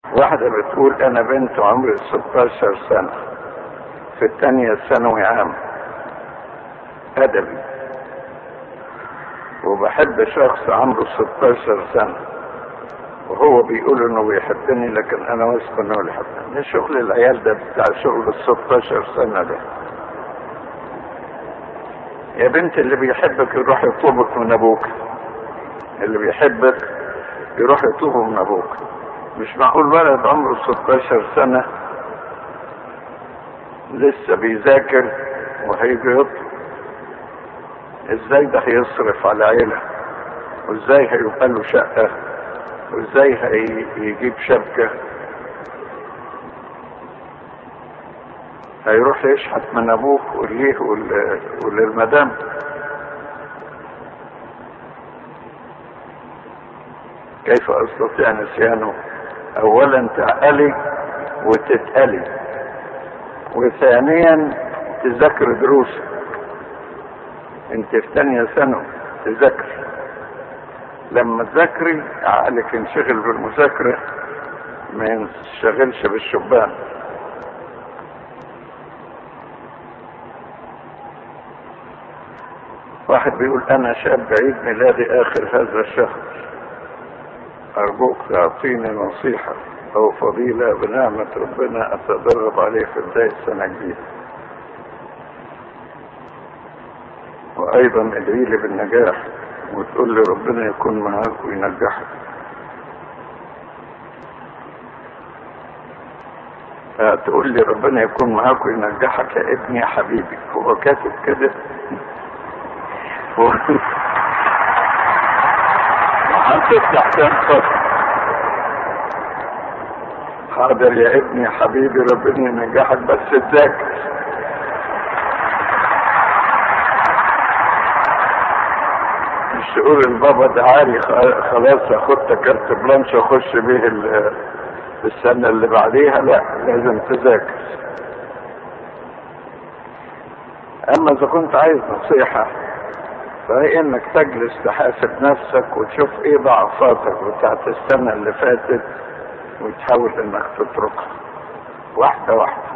واحدة بتقول أنا بنت عمري 16 سنة في الثانية ثانوي عام أدبي وبحب شخص عمره 16 سنة وهو بيقول انه بيحبني لكن انا واثق انه بيحبني ده شغل العيال ده بتاع شغل ال 16 سنة ده يا بنت اللي بيحبك يروح يطلبك من ابوك اللي بيحبك يروح يطلبه من ابوك مش معقول ولد عمره 16 سنة لسه بيذاكر وهيجي يطلب ازاي ده هيصرف على عيلة وازاي هيبقى له شقة وازاي هيجيب شبكة هيروح يشحت من ابوه وليه وللمدام كيف استطيع نسيانه اولا تعقلي وتتقلي وثانيا تذاكر دروسك انت في تانية ثانوي تذاكر لما تذاكري عقلك ينشغل بالمذاكرة ما ينشغلش بالشبان واحد بيقول انا شاب عيد ميلادي اخر هذا الشهر ارجوك تعطيني نصيحة او فضيلة بنعمة ربنا اتدرب عليه في بداية سنة جديدة وايضا ادعي لي بالنجاح وتقول لي ربنا يكون معاك وينجحك تقول لي ربنا يكون معاك وينجحك يا ابني يا حبيبي هو كاتب كده هتفتح كام حاضر يا ابني يا حبيبي ربنا ينجحك بس تذاكر مش تقول البابا ده عالي خلاص اخدت كارت بلانش اخش بيه السنة اللي بعديها لا لازم تذاكر اما اذا كنت عايز نصيحة فهي انك تجلس تحاسب نفسك وتشوف ايه ضعفاتك بتاعت السنة اللي فاتت وتحاول انك تتركها واحدة واحدة